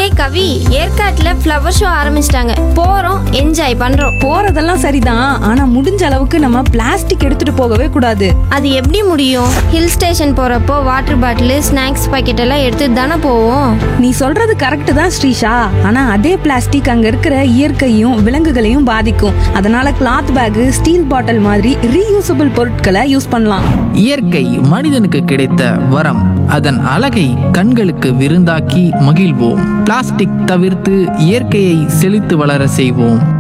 hi Kavi ஏற்காட்டுல flower show ஆரம்பிச்சிட்டாங்க போறோம் என்ஜாய் பண்றோம் போறதெல்லாம் சரிதான் ஆனா முடிஞ்ச அளவுக்கு நம்ம பிளாஸ்டிக் எடுத்துட்டு போகவே கூடாது அது எப்படி முடியும் ஹில் ஸ்டேஷன் போறப்போ வாட்டர் பாட்டில் ஸ்நாக்ஸ் பாக்கெட் எல்லாம் எடுத்துட்டு தானே போவோம் நீ சொல்றது கரெக்ட் தான் ஸ்ரீஷா ஆனா அதே பிளாஸ்டிக் அங்க இருக்கிற இயற்கையும் விலங்குகளையும் பாதிக்கும் அதனால கிளாத் பேக் ஸ்டீல் பாட்டில் மாதிரி ரீயூசபிள் பொருட்களை யூஸ் பண்ணலாம் இயற்கை மனிதனுக்கு கிடைத்த வரம் அதன் அழகை கண்களுக்கு விருந்தாக்கி மகிழ்வோம் பிளாஸ்டிக் தவிர்த்து இயற்கையை செழித்து வளர செய்வோம்